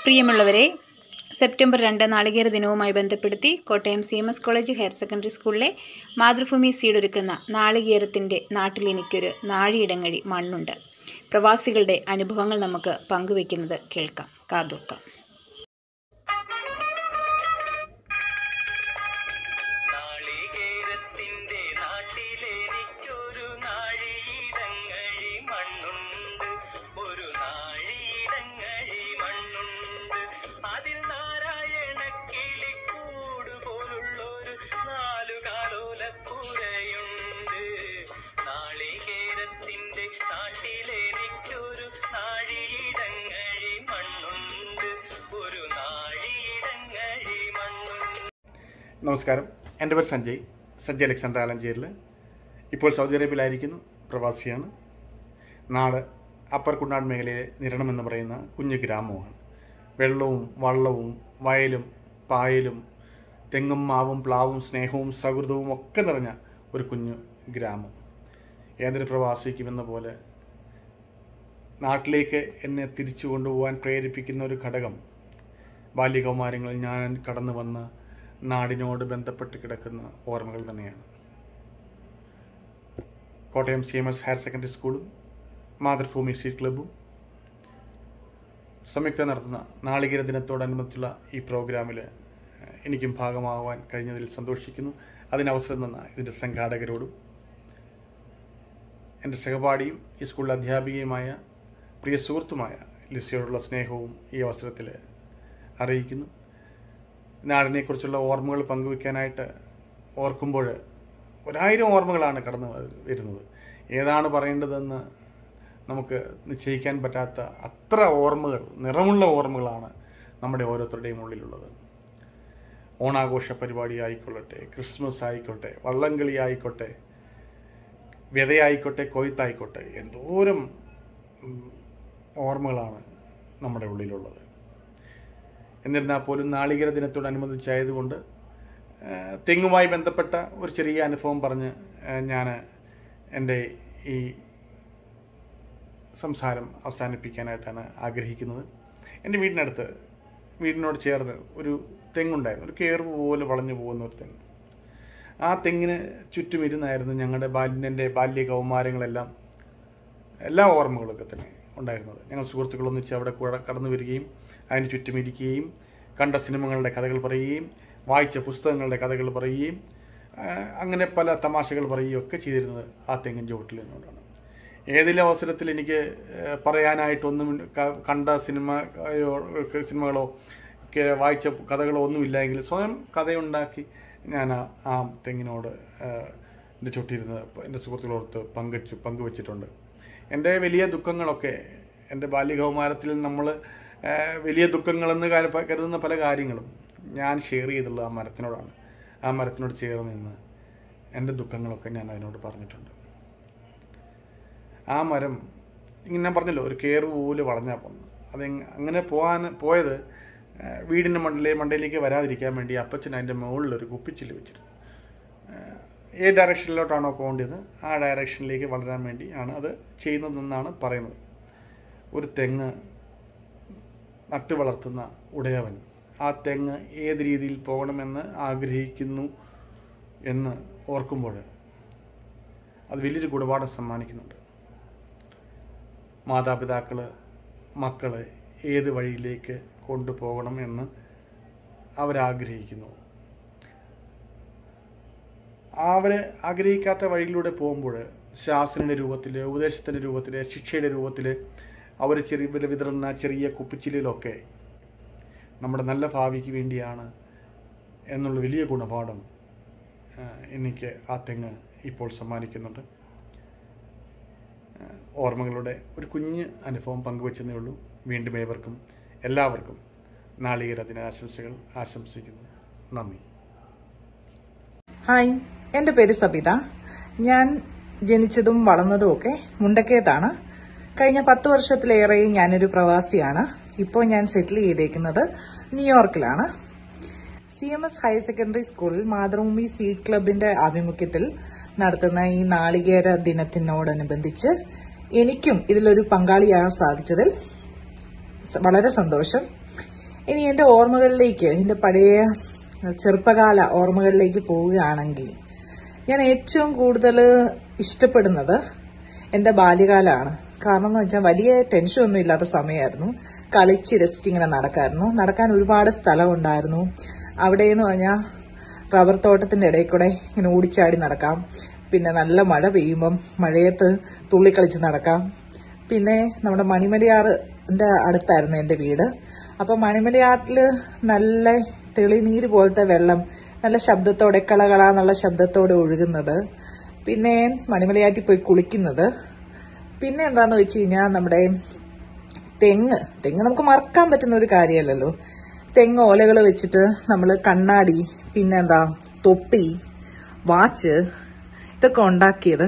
പ്രിയമുള്ളവരെ സെപ്റ്റംബർ രണ്ട് നാളികേര ദിനവുമായി ബന്ധപ്പെടുത്തി Kottayam C M S college higher secondary സ്കൂളിലെ മാതൃഭൂമി സീഡ് ഒരുക്കുന്ന നാളികേരത്തിൻ്റെ നാട്ടിലെനിക്കൊരു നാഴിയിടങ്ങഴി മണ്ണുണ്ട് പ്രവാസികളുടെ അനുഭവങ്ങൾ നമുക്ക് പങ്കുവയ്ക്കുന്നത് കേൾക്കാം കാതോർക്കാം നാളികേരത്തിന്റെ നാട്ടിലെനിക്കൊരു നാഴിയിടങ്ങഴി മണ്ണുണ്ട് ഒരു നാഴിയിടങ്ങഴി മണ്ണുണ്ട് അതിൽ നാരായണ കിളിക്കൂട് പോലുള്ളൊരു നാലുകാലോലപ്പുരയുണ്ട് നാളികേരത്തിന്റെ നാട്ടിലെനിക്കൊരു നാഴിയിടങ്ങഴി മണ്ണുണ്ട് ഒരു നാഴിയിടങ്ങഴി മണ്ണുണ്ട് നമസ്കാരം എൻ്റെ പേര് സഞ്ജയ് സഞ്ജയ് അലക്സാണ്ടർ ആലഞ്ചേരിൽ ഇപ്പോൾ സൗദി അറേബ്യയിലായിരിക്കുന്നു പ്രവാസിയാണ് നാട് അപ്പർ കുണ്ണാട് മേഖലയിലെ നിരണം എന്ന് പറയുന്ന കുഞ്ഞു ഗ്രാമമാണ് വെള്ളവും വള്ളവും വയലും പായലും തെങ്ങും മാവും പ്ലാവും സ്നേഹവും സൗഹൃദവും ഒക്കെ നിറഞ്ഞ ഒരു കുഞ്ഞു ഗ്രാമം ഏതൊരു പ്രവാസിക്കും എന്ന പോലെ നാട്ടിലേക്ക് എന്നെ തിരിച്ചു കൊണ്ടുപോകാൻ പ്രേരിപ്പിക്കുന്ന ഒരു ഘടകം ബാല്യകൗമാരങ്ങളിൽ ഞാൻ കടന്നു വന്ന നാടിനോട് ബന്ധപ്പെട്ട് കിടക്കുന്ന ഓർമ്മകൾ തന്നെയാണ് Kottayam C M S higher secondary സ്കൂളും മാതൃഭൂമി സീറ്റ് ക്ലബ്ബും സംയുക്ത നടത്തുന്ന നാളികേര ദിനത്തോടനുബന്ധിച്ചുള്ള ഈ പ്രോഗ്രാമിൽ എനിക്കും ഭാഗമാവാൻ കഴിഞ്ഞതിൽ സന്തോഷിക്കുന്നു അതിനവസരം തന്ന ഇതിൻ്റെ സംഘാടകരോടും എൻ്റെ സഹപാഠിയും ഈ സ്കൂളിലെ അധ്യാപികയുമായ പ്രിയ സുഹൃത്തുമായ ലിസിയോടുള്ള സ്നേഹവും ഈ അവസരത്തിൽ അറിയിക്കുന്നു നാടിനെക്കുറിച്ചുള്ള ഓർമ്മകൾ പങ്കുവയ്ക്കാനായിട്ട് ഓർക്കുമ്പോൾ ഒരായിരം ഓർമ്മകളാണ് കടന്നു വരുന്നത് ഏതാണ് പറയേണ്ടതെന്ന് നമുക്ക് നിശ്ചയിക്കാൻ പറ്റാത്ത അത്ര ഓർമ്മകൾ നിറമുള്ള ഓർമ്മകളാണ് നമ്മുടെ ഓരോരുത്തരുടെയും ഉള്ളിലുള്ളത് ഓണാഘോഷ പരിപാടി ആയിക്കൊള്ളട്ടെ ക്രിസ്മസ് ആയിക്കോട്ടെ വള്ളംകളി ആയിക്കോട്ടെ വ്യതയായിക്കോട്ടെ കൊയ്ത്തായിക്കോട്ടെ എന്തോരം ഉം, ഓർമ്മകളാണ് നമ്മുടെ ഉള്ളിലുള്ളത് എന്നിരുന്നാൽ പോലും നാളികേര ദിനത്തോടനുബന്ധിച്ചായതുകൊണ്ട് ആ, തെങ്ങുമായി ബന്ധപ്പെട്ട ഒരു ചെറിയ അനുഭവം പറഞ്ഞ് ഞാൻ എൻ്റെ ഈ സംസാരം അവസാനിപ്പിക്കാനായിട്ടാണ് ആഗ്രഹിക്കുന്നത് എൻ്റെ വീടിനടുത്ത് വീടിനോട് ചേർന്ന് ഒരു തെങ്ങുണ്ടായിരുന്നു ഒരു കയറ് പോലെ വളഞ്ഞു പോകുന്ന ഒരു തെങ്ങ് ആ തെങ്ങിന് ചുറ്റും ഇരുന്നായിരുന്നു ഞങ്ങളുടെ ബാല്യൻ്റെ ബാല്യ കൗമാരങ്ങളെല്ലാം എല്ലാ ഓർമ്മകളൊക്കെ തന്നെ ഉണ്ടായിരുന്നത് ഞങ്ങൾ സുഹൃത്തുക്കളൊന്നിച്ച് അവിടെ കൂടെ കടന്നു വരികയും അതിന് ചുറ്റും ഇരിക്കുകയും കണ്ട സിനിമകളുടെ കഥകൾ പറയുകയും വായിച്ച പുസ്തകങ്ങളുടെ കഥകൾ പറയുകയും ആ, അങ്ങനെ പല തമാശകൾ പറയുകയും ഒക്കെ ചെയ്തിരുന്നത് ആ തെങ്ങിൻ ചുവട്ടിൽ നിന്നുകൊണ്ടാണ് ഏതെങ്കിലും അവസരത്തിൽ എനിക്ക് ആ, പറയാനായിട്ടൊന്നും ക- കണ്ട സിനിമ യോ- സിനിമകളോ ഒക്കെ വായിച്ച കഥകളോ ഒന്നുമില്ലെങ്കിൽ സ്വയം കഥയുണ്ടാക്കി ഞാൻ ആ- ആ തെങ്ങിനോട് ആ, എൻ്റെ ചുട്ടിരുന്ന് എൻ്റെ സുഹൃത്തുക്കളോടത്ത് പങ്കുവച്ചു പങ്കുവച്ചിട്ടുണ്ട് എൻ്റെ വലിയ ദുഃഖങ്ങളൊക്കെ എൻ്റെ ബാല്യകൗമാരത്തിൽ നമ്മൾ വലിയ ദുഃഖങ്ങളെന്ന് കരു- കരുതുന്ന പല കാര്യങ്ങളും ഞാൻ ഷെയർ ചെയ്തുള്ളത് ആ മരത്തിനോടാണ് ആ മരത്തിനോട് ചേർന്ന് നിന്ന് എൻ്റെ ദുഃഖങ്ങളൊക്കെ ഞാൻ അതിനോട് പറഞ്ഞിട്ടുണ്ട് ആ മരം ഇങ്ങനെ ഞാൻ പറഞ്ഞല്ലോ ഒരു കയറ് പോലെ വളഞ്ഞാൽ പോകുന്നു അത് അങ്ങനെ പോകാൻ പോയത് ആ, വീടിൻ്റെ മണ്ടലേ മണ്ടയിലേക്ക് വരാതിരിക്കാൻ വേണ്ടി അപ്പച്ചൻ അതിൻ്റെ മുകളിൽ ഒരു കുപ്പിച്ചില് വെച്ചിരുന്നു ഏത് ഡയറക്ഷനിലോട്ടാണോ പോകേണ്ടത് ആ ഡയറക്ഷനിലേക്ക് വളരാൻ വേണ്ടി ആണ് അത് ചെയ്യുന്നതെന്നാണ് പറയുന്നത് ഒരു തെങ്ങ് നട്ടു വളർത്തുന്ന ഉടയവൻ ആ തെങ്ങ് ഏത് രീതിയിൽ പോകണമെന്ന് ആഗ്രഹിക്കുന്നു എന്ന് ഓർക്കുമ്പോൾ അത് വലിയൊരു ഗുണപാഠം സമ്മാനിക്കുന്നുണ്ട് മാതാപിതാക്കൾ മക്കളെ ഏത് വഴിയിലേക്ക് കൊണ്ടുപോകണം എന്ന് അവരാഗ്രഹിക്കുന്നു അവരെ ആഗ്രഹിക്കാത്ത വഴിയിലൂടെ പോകുമ്പോൾ ശാസ്ത്രയുടെ രൂപത്തിൽ ഉപദേശത്തിൻ്റെ രൂപത്തിൽ ശിക്ഷയുടെ രൂപത്തിൽ അവർ ചെറിയ വില വിതറുന്ന ചെറിയ കുപ്പിച്ചിലൊക്കെ നമ്മുടെ നല്ല ഭാവിക്ക് വേണ്ടിയാണ് എന്നുള്ള വലിയ ഗുണപാഠം ആ, എനിക്ക് ആ തെങ്ങ് ഇപ്പോൾ സമ്മാനിക്കുന്നുണ്ട് ആ, ഓർമ്മകളുടെ ഒരു കുഞ്ഞ് അനുഭവം പങ്കുവച്ചെന്നേ ഉള്ളൂ വീണ്ടും ഏവർക്കും എല്ലാവർക്കും നാളികേര ദിനാശംസകൾ ആശംസിക്കുന്നു നന്ദി ഹായ് എൻ്റെ പേര് സബിത ഞാൻ ജനിച്ചതും വളർന്നതും ഒക്കെ മുണ്ടക്കയത്താണ് കഴിഞ്ഞ പത്ത് വർഷത്തിലേറെയും ഞാനൊരു പ്രവാസിയാണ് ഇപ്പോൾ ഞാൻ സെറ്റിൽ ചെയ്തേക്കുന്നത് ന്യൂയോർക്കിലാണ് C M S higher secondary സ്കൂളിൽ മാതൃഭൂമി സീഡ് ക്ലബിന്റെ ആഭിമുഖ്യത്തിൽ നടത്തുന്ന ഈ നാളികേര ദിനത്തിനോടനുബന്ധിച്ച് എനിക്കും ഇതിലൊരു പങ്കാളിയാകാൻ സാധിച്ചതിൽ സ- വളരെ സന്തോഷം ഇനി എൻ്റെ ഓർമ്മകളിലേക്ക് എൻ്റെ പഴയ ചെറുപ്പകാല ഓർമ്മകളിലേക്ക് പോവുകയാണെങ്കിൽ ഞാൻ ഏറ്റവും കൂടുതൽ ഇഷ്ടപ്പെടുന്നത് എൻ്റെ ബാല്യകാലമാണ് കാരണം എന്ന് വെച്ചാൽ വലിയ ടെൻഷനൊന്നും ഇല്ലാത്ത സമയമായിരുന്നു കളിച്ച് രസിച്ച് ഇങ്ങനെ നടക്കായിരുന്നു നടക്കാൻ ഒരുപാട് സ്ഥലമുണ്ടായിരുന്നു അവിടെ എന്ന് പറഞ്ഞാൽ റബ്ബർ തോട്ടത്തിന്റെ ഇടയിൽ കൂടെ ഇങ്ങനെ ഓടിച്ചാടി നടക്കാം പിന്നെ നല്ല മഴ പെയ്യുമ്പം മഴയത്ത് തുള്ളിക്കളിച്ച് നടക്കാം പിന്നെ നമ്മുടെ മണിമലയാറിന്റെ അടുത്തായിരുന്നു എൻ്റെ വീട് അപ്പൊ മണിമലയാറില് നല്ല തെളിനീര് പോലത്തെ വെള്ളം നല്ല ശബ്ദത്തോടെ കളകള എന്നുള്ള ശബ്ദത്തോടെ ഒഴുകുന്നത് പിന്നെ മണിമലയാറ്റിൽ പോയി കുളിക്കുന്നത് പിന്നെ എന്താന്ന് വെച്ച് കഴിഞ്ഞാൽ നമ്മുടെ തെങ്ങ് തെങ്ങ് നമുക്ക് മറക്കാൻ പറ്റുന്ന ഒരു കാര്യമല്ലല്ലോ തെങ്ങ് ഓലകൾ വെച്ചിട്ട് നമ്മൾ കണ്ണാടി പിന്നെന്താ തൊപ്പി വാച്ച് ഇതൊക്കെ ഉണ്ടാക്കിയത്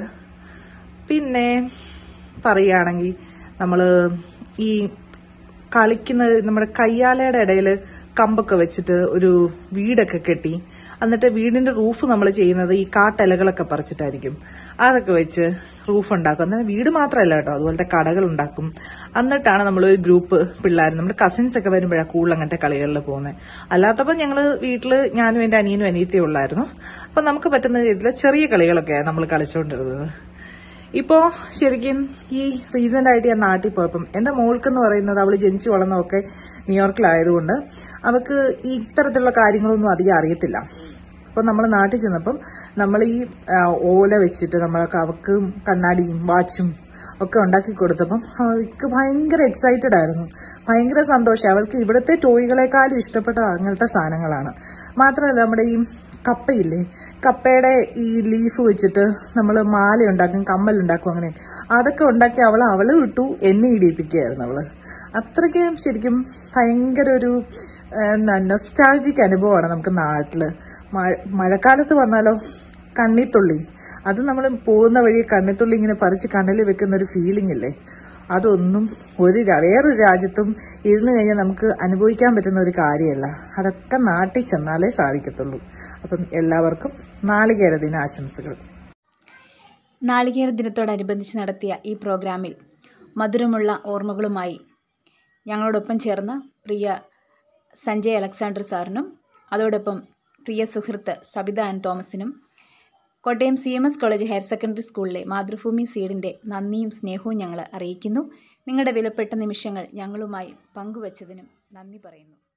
പിന്നെ പറയുകയാണെങ്കിൽ നമ്മൾ ഈ കളിക്കുന്ന നമ്മുടെ കയ്യാലയുടെ ഇടയിൽ കമ്പൊക്കെ വെച്ചിട്ട് ഒരു വീടൊക്കെ കെട്ടി എന്നിട്ട് വീടിന്റെ റൂഫ് നമ്മൾ ചെയ്യുന്നത് ഈ കാട്ടിലകളൊക്കെ പറിച്ചിട്ടായിരിക്കും അതൊക്കെ വെച്ച് റൂഫ് ഉണ്ടാക്കും എന്നാൽ വീട് മാത്രമല്ല കേട്ടോ അതുപോലത്തെ കടകൾ ഉണ്ടാക്കും എന്നിട്ടാണ് നമ്മൾ ഒരു ഗ്രൂപ്പ് പിള്ളേർ നമ്മുടെ കസിൻസ് ഒക്കെ വരുമ്പോഴാണ് കൂടുതൽ അങ്ങനത്തെ കളികളിൽ പോകുന്നത് അല്ലാത്തപ്പോൾ ഞങ്ങൾ വീട്ടിൽ ഞാനും എൻ്റെ അനിയനും അനിയത്തിയും ഉള്ളായിരുന്നു അപ്പൊ നമുക്ക് പറ്റുന്ന രീതിയിൽ ചെറിയ കളികളൊക്കെയാണ് നമ്മൾ കളിച്ചുകൊണ്ടിരുന്നത് ഇപ്പോ ശരിക്കും ഈ റീസെന്റ് ആയിട്ട് ഞാൻ നാട്ടിൽ പോയപ്പം എന്റെ മോൾക്ക് എന്ന് പറയുന്നത് അവള് ജനിച്ചു വളർന്നതൊക്കെ ന്യൂയോർക്കിലായതുകൊണ്ട് അവൾക്ക് ഈ ഇത്തരത്തിലുള്ള കാര്യങ്ങളൊന്നും അധികം അറിയത്തില്ല അപ്പൊ നമ്മൾ നാട്ടിൽ ചെന്നപ്പം നമ്മൾ ഈ ആ, ഓല വെച്ചിട്ട് നമ്മളൊക്കെ അവക്ക് കണ്ണാടിയും വാച്ചും ഒക്കെ ഉണ്ടാക്കി കൊടുത്തപ്പം അവൾക്ക് ഭയങ്കര എക്സൈറ്റഡ് ആയിരുന്നു ഭയങ്കര സന്തോഷം അവൾക്ക് ഇവിടുത്തെ ടോയ്കളെക്കാളും ഇഷ്ടപ്പെട്ട അങ്ങനത്തെ സാധനങ്ങളാണ് മാത്രമല്ല നമ്മുടെ ഈ കപ്പയില്ലേ കപ്പയുടെ ഈ ലീഫ് വെച്ചിട്ട് നമ്മൾ മാല ഉണ്ടാക്കും കമ്മൽ ഉണ്ടാക്കും അങ്ങനെ അതൊക്കെ ഉണ്ടാക്കി അവൾ അവള് വിട്ടു എന്നെ ഇടിയിപ്പിക്കുകയായിരുന്നു അവള് അത്രയ്ക്ക് ശരിക്കും ഭയങ്കര ഒരു നൊസ്റ്റാൾജിക് അനുഭവമാണ് നമുക്ക് നാട്ടില് മഴ മഴക്കാലത്ത് വന്നാലോ കണ്ണിത്തുള്ളി അത് നമ്മൾ പോകുന്ന വഴി കണ്ണിത്തുള്ളി ഇങ്ങനെ പറിച്ച് കണ്ണിൽ വെക്കുന്ന ഒരു ഫീലിംഗ് ഇല്ലേ അതൊന്നും ഒരു ര- വേറൊരു രാജ്യത്തും ഇരുന്ന് കഴിഞ്ഞാൽ നമുക്ക് അനുഭവിക്കാൻ പറ്റുന്ന ഒരു കാര്യമല്ല അതൊക്കെ നാട്ടിൽ ചെന്നാലേ സാധിക്കത്തുള്ളൂ അപ്പം എല്ലാവർക്കും നാളികേര ദിന ആശംസകൾ നാളികേര ദിനത്തോടനുബന്ധിച്ച് നടത്തിയ ഈ പ്രോഗ്രാമിൽ മധുരമുള്ള ഓർമ്മകളുമായി ഞങ്ങളോടൊപ്പം ചേർന്ന പ്രിയ സഞ്ജയ് അലക്സാണ്ടർ സാറിനും അതോടൊപ്പം പ്രിയ സുഹൃത്ത് സബിത ആൻ തോമസിനും Kottayam C M S college higher secondary സ്കൂളിലെ മാതൃഭൂമി സീഡിൻ്റെ നന്ദിയും സ്നേഹവും ഞങ്ങൾ അറിയിക്കുന്നു നിങ്ങളുടെ വിലപ്പെട്ട നിമിഷങ്ങൾ ഞങ്ങളുമായി പങ്കുവച്ചതിനും നന്ദി പറയുന്നു